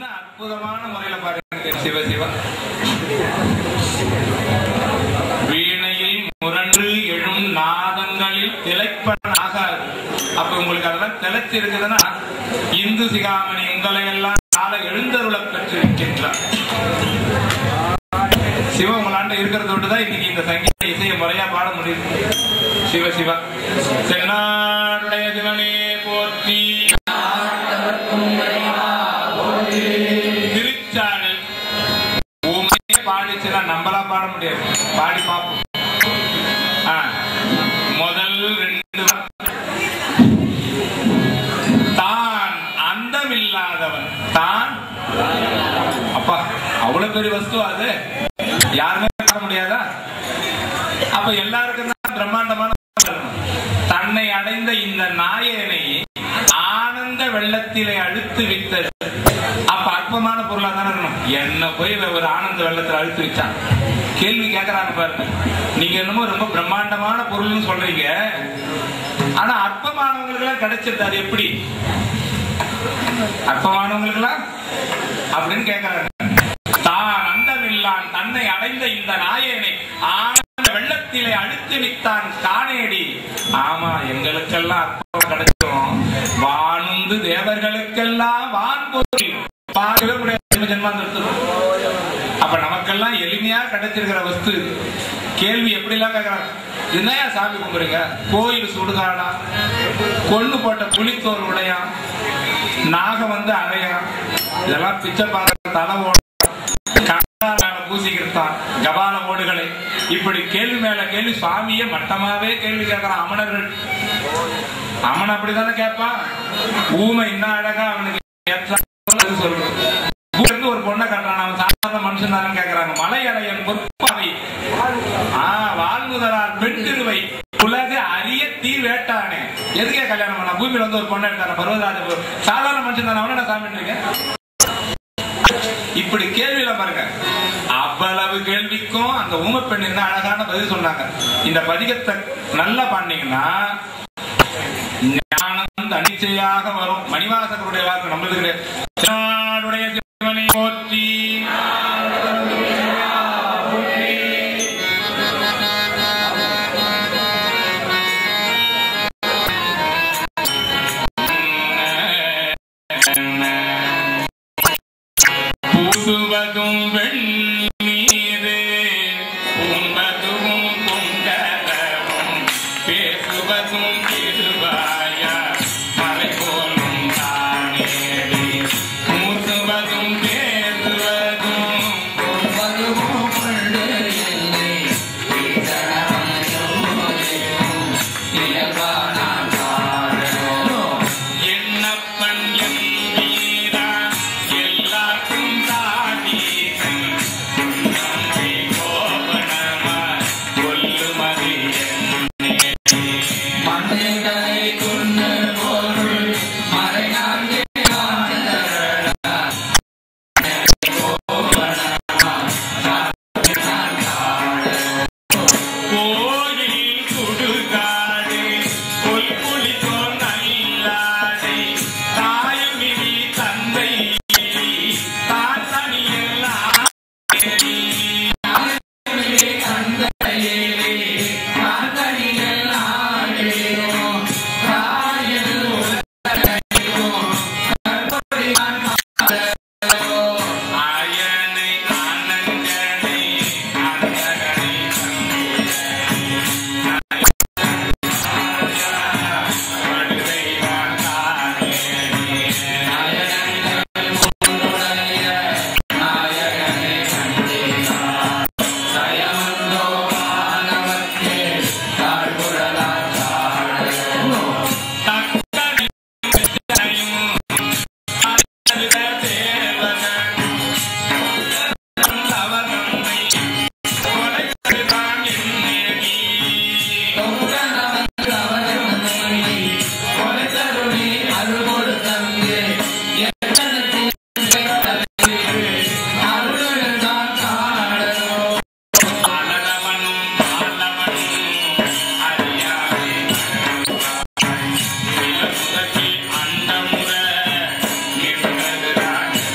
என்ன அற்புதமான முறையில பாருங்க சிவ சிவ வீணையில் முரண்டு எழும் நாதங்களில் திளைப்பன ஆகாது அப்ப உங்களுக்கு அதெல்லாம் திளைச்சு இருக்குதுன்னா இந்து சிகாமணி உங்களை எல்லாம் நாளை எழுந்தருள பெற்றிருக்கின்றார் சிவ உங்களாண்ட இருக்கிறத விட்டுதான் இன்னைக்கு இந்த சங்கீத இசையை முறையா பாட முடியுது சிவ சிவ சென்னாடுடைய சிவனே போற்றி திருச்சாடல் உண்மையே பாடிச்சுன்னா நம்மளா பாட முடியாது பாடி பார்ப்போம் ஆ, முதல் ரெண்டு வார்த்தை. தான் அந்தமில்லாதவன் தான் அப்பா அவ்வளவு பெரிய வஸ்து அது யாருமே பாட முடியாதா அப்ப எல்லாருக்கும் தான் பிரம்மாண்டமான சொல்லணும். தன்னை அடைந்த இந்த நாயனை ஆனந்த வெள்ளத்திலே அழுத்து வித்தது அப்ப அற்பமான பொருளா தானே இருக்கணும் என்ன போய் இவன் ஒரு ஆனந்த வெள்ளத்துல அழுத்து வச்சான் கேள்வி கேட்கறாங்க பாருங்க நீங்க என்னமோ ரொம்ப பிரம்மாண்டமான பொருள்னு சொல்றீங்க ஆனா அற்பமானவங்களுக்கு எல்லாம் கிடைச்சது அது எப்படி அற்பமானவங்களுக்கெல்லாம் அப்படின்னு கேட்கறாங்க தான் அந்தமில்லான் தன்னை அடைந்த இந்த நாயனை ஆனந்த வெள்ளத்திலே அழுத்து வித்தான் காணேடி ஆமா எங்களுக்கெல்லாம் அற்பம் கிடைச்சிடும் வானுந்து தேவர்களுக்கெல்லாம் வான் பொருள் பார்க்கவே முடியாது ஜென்ம ஜென்மாந்திரத்துல. அப்ப நமக்கெல்லாம் எளிமையா கிடைச்சிருக்கிற வஸ்து இது. கேள்வி எப்படி எல்லாம் கேட்கறாங்க என்னையா சாமி கும்பிடுங்க கோயில் சுடுகாடா கொண்டு போட்ட புலித்தோல் உடையான் நாகம் வந்து அடையான் இதெல்லாம் பிச்சை பார்க்க தலை ஓட கண்டால பூசிக்கிட்டான் கபால ஓடுகளை இப்படி கேள்வி மேல கேள்வி சுவாமியே மட்டமாவே கேள்வி கேட்கறான் அமணர்கள் அமன் அப்படிதானே கேட்பான் ஊமை இன்னும் அழகா அவனுக்கு ஏற்ற சொல்றோம் இருந்து ஒரு பொண்ணை கட்டுறான் அவன் சாதாரண மனுஷன் தானே கேட்கறாங்க மலையடையன் பொற்பாவை ஆ வாழ்முதலார் பெண் திருவை உலக அரிய தீ வேட்டானே எதுக்கே கல்யாணம் பண்ண பூமியில வந்து ஒரு பொண்ணை எடுத்தான பர்வதராஜ பு- சாதாரண மனுஷன் தானே அவன சாமி இருக்கேன் இப்படி கேள்வியில பாருங்க அவ்வளவு கேள்விக்கும் அந்த ஊமை பெண் என்ன அழகான பதில் சொன்னாங்க இந்த பதிகத்தை நல்லா பண்ணீங்கன்னா ஞானம் தனிச்சையாக வரும் மணிவாசகருடைய வாக்கு நம்மளுக்கு கிடையாது நாடுடைய சிவனை போற்றி பூசுவதும் வெண்ணீரு உண்பதும் பொங்கலவும் பேசுவதும் திருவாயா மலை போலும் தானேடி மூசுவதும் பேசுவதும் என்னப்பன் என் வீரா எல்லாருக்கும் தாடீசன் நம்பி கோபனமா கொல்லுமதி கோயில் சுடுகாடு கொல்புலிக்கோ நல்லாடை தாயுமிதி தந்தை தாத்தனியெல்லாம் ஆயனை ஆனந்தனை ஆனந்தனை படுதை வாங்கானே அண்டமுற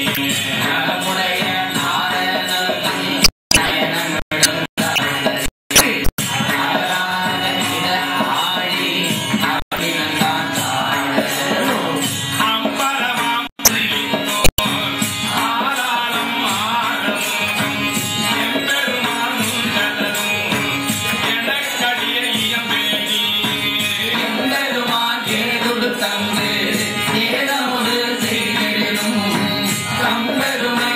நலமுடைய நாரணன் நயனமிடும் அகலாத இடர் ஆழி அபிநந்தான் தாழலும் அம்பரமாம் புலியினோர் ஆளாளம் ஆரமும் எம்பெருமான் உண்டதரும் எனக்கடிய இயம்பேணி எம்பெருமான் ஏதொடு தந்து ஏதமுது செய்திடும் தம்பெருமை